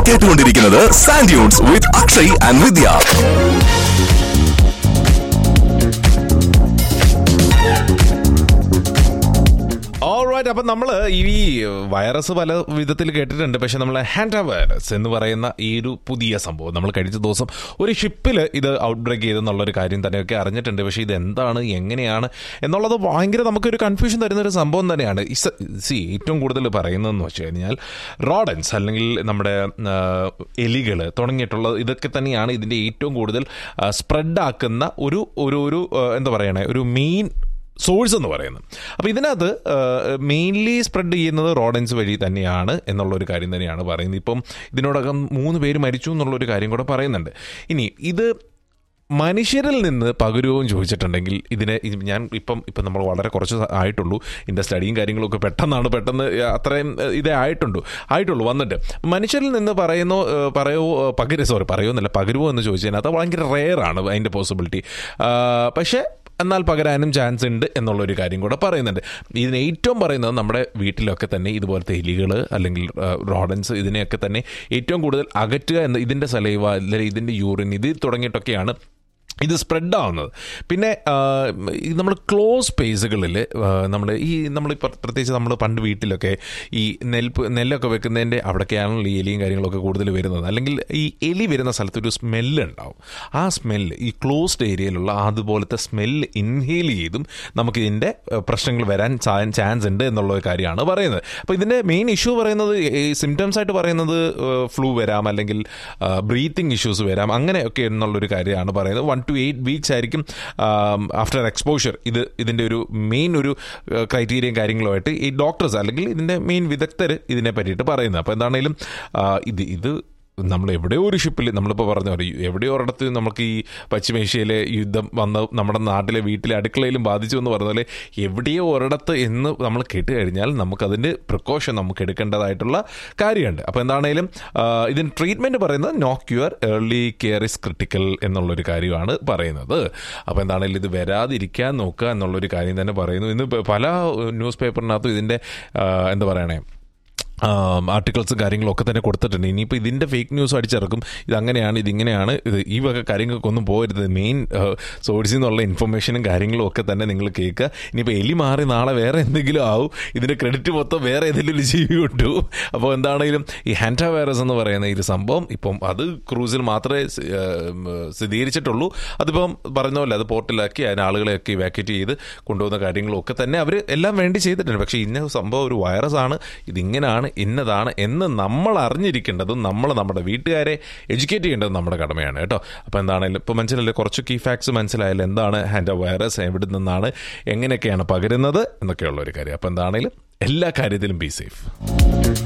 കേട്ടുകൊണ്ടിരിക്കുന്നത് Sandunes with Akshay and Vidya alright അപ്പം നമ്മൾ ഈ വൈറസ് പല വിധത്തിൽ കേട്ടിട്ടുണ്ട് പക്ഷെ നമ്മൾ ഹാൻഡ വൈറസ് എന്ന് പറയുന്ന ഈ ഒരു പുതിയ സംഭവം നമ്മൾ കഴിച്ച ദിവസം ഒരു ഷിപ്പിൽ ഇത് ഔട്ട് ബ്രേക്ക് ചെയ്തെന്നുള്ളൊരു കാര്യം തന്നെയൊക്കെ അറിഞ്ഞിട്ടുണ്ട് പക്ഷേ ഇത് എന്താണ് എങ്ങനെയാണ് എന്നുള്ളത് ഭയങ്കര നമുക്കൊരു കൺഫ്യൂഷൻ തരുന്ന ഒരു സംഭവം തന്നെയാണ് സി ഏറ്റവും കൂടുതൽ പറയുന്നതെന്ന് വെച്ച് കഴിഞ്ഞാൽ റോഡൻസ് അല്ലെങ്കിൽ നമ്മുടെ എലികൾ തുടങ്ങിയിട്ടുള്ള ഇതൊക്കെ തന്നെയാണ് ഇതിൻ്റെ ഏറ്റവും കൂടുതൽ സ്പ്രെഡ് ആക്കുന്ന ഒരു ഒരു ഒരു ആ, എന്താ പറയണേ ഒരു മെയിൻ സോഴ്സ് എന്ന് പറയുന്നത് അപ്പോൾ ഇതിനകത്ത് മെയിൻലി സ്പ്രെഡ് ചെയ്യുന്നത് റോഡൻസ് വഴി തന്നെയാണ് എന്നുള്ളൊരു കാര്യം തന്നെയാണ് പറയുന്നത് ഇപ്പം ഇതിനോടകം മൂന്ന് പേര് മരിച്ചു എന്നുള്ളൊരു കാര്യം കൂടെ പറയുന്നുണ്ട് ഇനി ഇത് മനുഷ്യരിൽ നിന്ന് പകരുവും ചോദിച്ചിട്ടുണ്ടെങ്കിൽ ഇതിനെ ഇത് ഞാൻ ഇപ്പം ഇപ്പം നമ്മൾ വളരെ കുറച്ച് ആയിട്ടുള്ളൂ ഇതിൻ്റെ സ്റ്റഡിയും കാര്യങ്ങളൊക്കെ പെട്ടെന്നാണ് പെട്ടെന്ന് അത്രയും ഏഹ്, ഇതേ ആയിട്ടുള്ളൂ ആയിട്ടുള്ളൂ വന്നിട്ട് മനുഷ്യരിൽ നിന്ന് പറയുന്നോ ഏഹ്, പറയോ ഏഹ്, പകര സോറി പറയുമെന്നല്ല പകരുമോ എന്ന് ചോദിച്ചതിന് അത് ഭയങ്കര റെയർ ആണ് അതിൻ്റെ പോസിബിലിറ്റി പക്ഷേ എന്നാൽ പകരാനും ചാൻസ് ഉണ്ട് എന്നുള്ളൊരു കാര്യം കൂടെ പറയുന്നുണ്ട് ഇതിന് ഏറ്റവും പറയുന്നത് നമ്മുടെ വീട്ടിലൊക്കെ തന്നെ ഇതുപോലത്തെ എലികൾ അല്ലെങ്കിൽ റോഡൻസ് ഇതിനെയൊക്കെ തന്നെ ഏറ്റവും കൂടുതൽ അകറ്റുക എന്ന ഇതിൻ്റെ സലൈവ അല്ലെങ്കിൽ ഇതിൻ്റെ യൂറിൻ ഇത് തുടങ്ങിയിട്ടൊക്കെയാണ് ഇത് സ്പ്രെഡ് ആവുന്നത് പിന്നെ നമ്മൾ ക്ലോസ് സ്പേസുകളിൽ നമ്മൾ ഈ നമ്മൾ പ്രത്യേകിച്ച് നമ്മൾ പണ്ട് വീട്ടിലൊക്കെ ഈ നെൽപ്പ് നെല്ലൊക്കെ വെക്കുന്നതിൻ്റെ അവിടെയൊക്കെയാണല്ലോ ഈ എലിയും കാര്യങ്ങളൊക്കെ കൂടുതൽ വരുന്നത് അല്ലെങ്കിൽ ഈ എലി വരുന്ന സ്ഥലത്ത് ഒരു സ്മെല്ല് ഉണ്ടാവും ആ സ്മെല്ല് ഈ ക്ലോസ്ഡ് ഏരിയയിലുള്ള അതുപോലത്തെ സ്മെല്ല് ഇൻഹെയിൽ ചെയ്തും നമുക്ക് ഇതിൻ്റെ പ്രശ്നങ്ങൾ വരാൻ ചാൻസ് ഉണ്ട് എന്നുള്ള ഒരു കാര്യമാണ് പറയുന്നത് അപ്പോൾ ഇതിൻ്റെ മെയിൻ ഇഷ്യൂ പറയുന്നത് സിംറ്റംസ് ആയിട്ട് പറയുന്നത് ഫ്ലൂ വരാം അല്ലെങ്കിൽ ബ്രീത്തിങ് ഇഷ്യൂസ് വരാം അങ്ങനെയൊക്കെ എന്നുള്ളൊരു കാര്യമാണ് പറയുന്നത് വൺ ടു എയ്റ്റ് വീക്സ് ആയിരിക്കും ആഫ്റ്റർ എക്സ്പോഷർ ഇത് ഇതിൻ്റെ ഒരു മെയിൻ ഒരു ക്രൈറ്റീരിയയും കാര്യങ്ങളുമായിട്ട് ഈ ഡോക്ടേഴ്സ് അല്ലെങ്കിൽ ഇതിൻ്റെ മെയിൻ വിദഗ്ധർ ഇതിനെ പറ്റിയിട്ട് പറയുന്നത് അപ്പോൾ എന്താണെങ്കിലും ആ, ഇത് ഇത് നമ്മൾ എവിടെയോ ഒരു ഷിപ്പിൽ നമ്മളിപ്പോൾ പറഞ്ഞ പോലെ എവിടെയോ ഒരിടത്ത് നമുക്ക് ഈ പശ്ചിമേഷ്യയിലെ യുദ്ധം വന്ന് നമ്മുടെ നാട്ടിലെ വീട്ടിലെ അടുക്കളയിലും ബാധിച്ചു എന്ന് പറഞ്ഞ പോലെ എവിടെയോ ഒരിടത്ത് എന്ന് നമ്മൾ കേട്ട് കഴിഞ്ഞാൽ നമുക്കതിൻ്റെ പ്രിക്കോഷൻ നമുക്ക് എടുക്കേണ്ടതായിട്ടുള്ള കാര്യമുണ്ട് അപ്പോൾ എന്താണേലും ആ, ഇതിന് ട്രീറ്റ്മെൻറ്റ് പറയുന്നത് no cure early care is critical എന്നുള്ളൊരു കാര്യമാണ് പറയുന്നത് അപ്പോൾ എന്താണേലും ഇത് വരാതിരിക്കാൻ നോക്കുക എന്നുള്ളൊരു കാര്യം തന്നെ പറയുന്നു ഇന്ന് പ- പല ന്യൂസ് പേപ്പറിനകത്തും ഇതിൻ്റെ ആ, എന്താ പറയണേ ആർട്ടിക്കിൾസും കാര്യങ്ങളും ഒക്കെ തന്നെ കൊടുത്തിട്ടുണ്ട് ഇനിയിപ്പോൾ ഇതിൻ്റെ ഫേക്ക് ന്യൂസ് അടിച്ചിറക്കും ഇത് അങ്ങനെയാണ് ഇതിങ്ങനെയാണ് ഇത് ഈ വക കാര്യങ്ങൾക്കൊന്നും പോകരുത് മെയിൻ സോഴ്സിൽ നിന്നുള്ള ഇൻഫർമേഷനും കാര്യങ്ങളും ഒക്കെ തന്നെ നിങ്ങൾ കേൾക്കുക ഇനിയിപ്പോൾ എലി മാറി നാളെ വേറെ എന്തെങ്കിലും ആവും ഇതിൻ്റെ ക്രെഡിറ്റ് മൊത്തം വേറെ ഏതെങ്കിലും ഒരു ജീവി കിട്ടു അപ്പോൾ എന്താണെങ്കിലും ഈ ഹാൻഡ വൈറസ് എന്ന് പറയുന്ന ഈ ഒരു സംഭവം ഇപ്പം അത് ക്രൂസിൽ മാത്രമേ സ്- ഏം, സ്ഥിരീകരിച്ചിട്ടുള്ളൂ അതിപ്പം പറഞ്ഞ പോലെ അത് പോർട്ടിലാക്കി അതിന് ആളുകളെയൊക്കെ ഇവാക്യുവേറ്റ് ചെയ്ത് കൊണ്ടുപോകുന്ന കാര്യങ്ങളും ഒക്കെ തന്നെ അവർ എല്ലാം വേണ്ടി ചെയ്തിട്ടുണ്ട് പക്ഷേ ഇന്ന സംഭവം ഒരു വൈറസ് ആണ് ഇതിങ്ങനെയാണ് ഇന്നതാണ് എന്ന് നമ്മൾ അറിഞ്ഞിരിക്കേണ്ടതും നമ്മൾ നമ്മുടെ വീട്ടുകാരെ എഡ്യൂക്കേറ്റ് ചെയ്യേണ്ടത് നമ്മുടെ കടമയാണ് കേട്ടോ അപ്പോൾ എന്താണെങ്കിലും ഇപ്പോൾ മനസ്സിലല്ലേ കുറച്ച് കീ ഫാക്ട്സ് മനസ്സിലായാലും എന്താണ് ഹാൻഡ് വൈറസ് എവിടെ നിന്നാണ് എങ്ങനെയൊക്കെയാണ് പകരുന്നത് എന്നൊക്കെയുള്ള ഒരു കാര്യം അപ്പോൾ എന്താണെങ്കിലും എല്ലാ കാര്യത്തിലും ബി സേഫ്